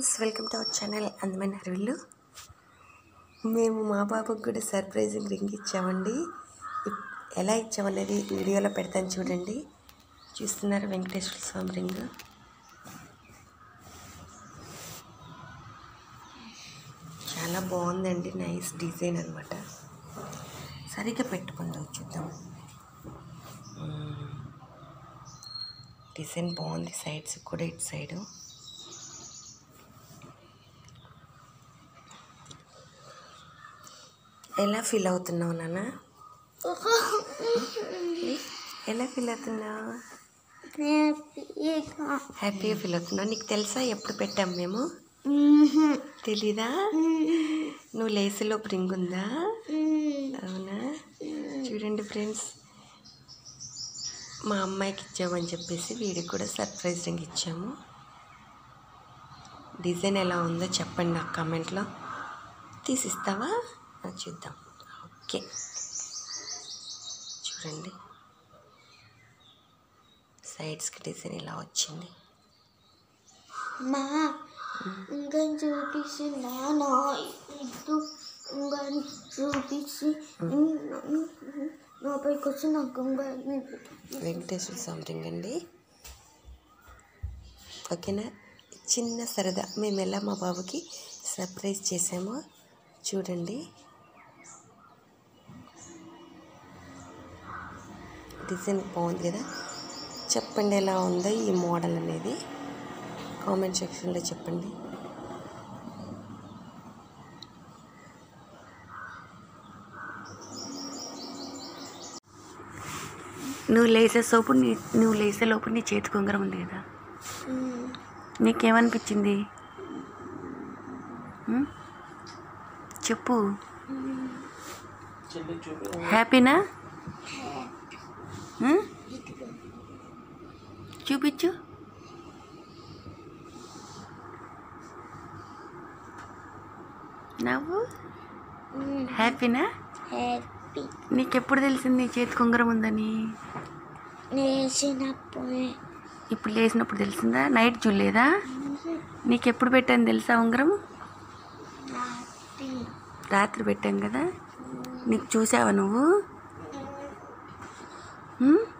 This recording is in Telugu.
Friends welcome to our channel అందమైన అరవిల్లు మేము మా బాబుకి కూడా సర్ప్రైజింగ్ రింగ్ ఇచ్చామండి ఇప్- ఎలా ఇచ్చామనేది వీడియోలో పెడతాను చూడండి చూస్తున్నారు వెంకటేశ్వర స్వామి రింగ్ చాలా బాగుందండి నైస్ డిజైన్ అనమాట సరిగ్గా పెట్టుకుందాం చూద్దాం మ్మ్. డిజైన్ బాగుంది సైడ్స్ కూడా ఇటు సైడు ఎలా ఫీల్ అవుతున్నావు నాన్న ఎలా ఫీల్ అవుతున్నావు హ్యాపీగా ఫీల్ అవుతున్నావు నీకు తెలుసా ఎప్పుడు పెట్టాం మేము తెలీదా నువ్వు లేసిలో రింగ్ ఉందా అవునా చూడండి ఫ్రెండ్స్ మా అమ్మాయికి ఇచ్చామని చెప్పేసి వీడికి కూడా సర్ప్రైజ్ రింగ్ ఇచ్చాము డిజైన్ ఎలా ఉందో చెప్పండి నాకు కామెంట్లో తీసిస్తావా ఆ, చూద్దాం ఓకే చూడండి సైడ్స్కి డిజైన్ ఇలా వచ్చింది మా ఇంకా చూపించి నాన్న ఇద్దు ఇంకా చూపించి నా పైకి వచ్చి నాకు ఇంకా వెంకటేశ్వర స్వామి రింగ్ అండి ఓకేనా చిన్న సరదా మేము ఎలా మా బాబుకి సర్ప్రైజ్ చేసామో చూడండి డిజైన్ బాగుంది కదా చెప్పండి ఎలా ఉందో ఈ మోడల్ అనేది కామెంట్ సెక్షన్లో చెప్పండి నువ్వు లేసే సోపు నీ నువ్వు లేసే లోపు నీ చేతి కొంగరం ఉంది కదా నీకేమనిపించింది ఉం? చెప్పు హ్యాపీనా ఉం? చూపించు నవ్వు హ్యాపీనా హ్యాపీ నీకెప్పుడు తెలిసింది నీ చేతి కొంగరం ఉందని నేసినప్పుడే ఇప్పుడు లేచినప్పుడు తెలిసిందా నైట్ చూడలేదా నీకెప్పుడు పెట్టాను తెలుసా ఉంగరం హ్యాపీ రాత్రి పెట్టాం కదా నీకు చూసావా నువ్వు ఉం?